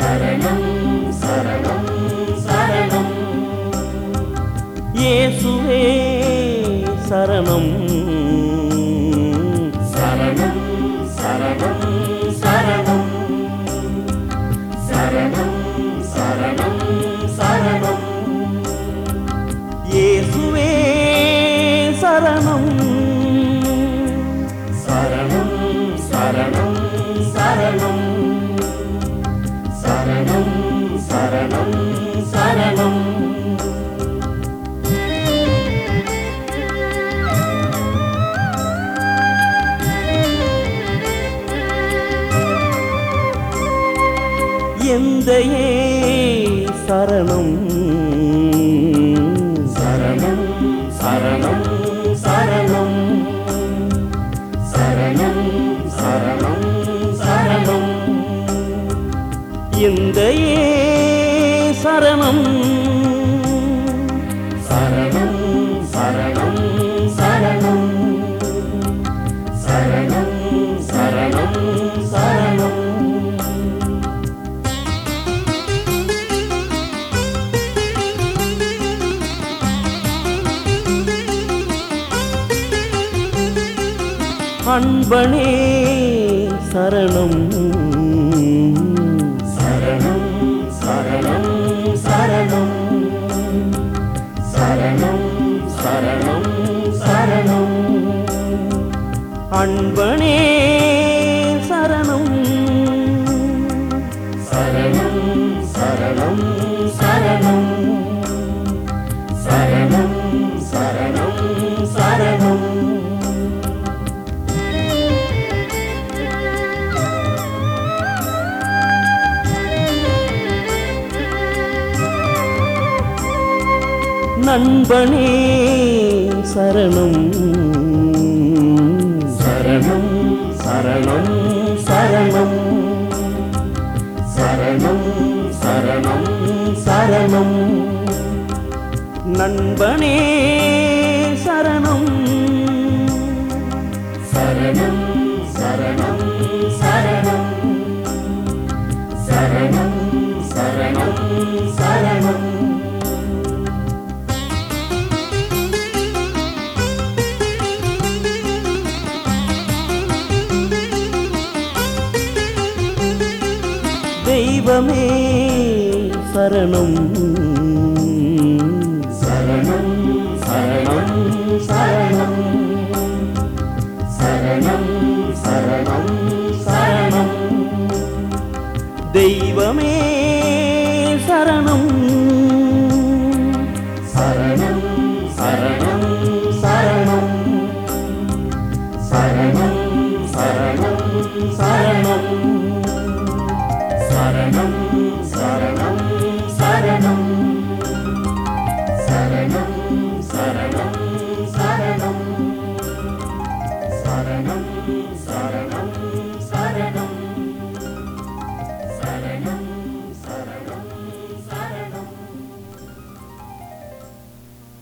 சரணம் சரணம் சரணம் இயேசுவே சரணம் சரணம் சரணம் சரணம் சரணம் சரணம் சரணம் இயேசுவே சரணம் சரணம் சரணம் சரணம் சரணம் சரணம் சரணம் எந்தையே சரணம் சரணம் சரணம் சரணம் சரணம் சரணம் சரணம் எந்தையே சரணம் சரணம் சரணம் சரணம் சரணம் சரணம் சரணம் அன்பனே சரணம் சரணம் சரணம் சரணம் சரணம் சரணம் சரணம் அன்பனே சரணம் சரணம் சரணம் சரணம் சரணம் சரணம் சரணம் நண்பனே சரணம் சரணம் சரணம் சரணம் சரணம் சரணம் சரணம் நண்பனே சரணம் சரணம் சரணம் சரணம் சரணம் சரணம் சரணம் தெய்வமே சரணம் சரணம் சரணம் சரணம் சரணம் சரணம் சரணம் தெய்வமே சரணம் சரணம் சரணம் சரணம் சரணம் சரணம் சரணம் சரணம் சரணம்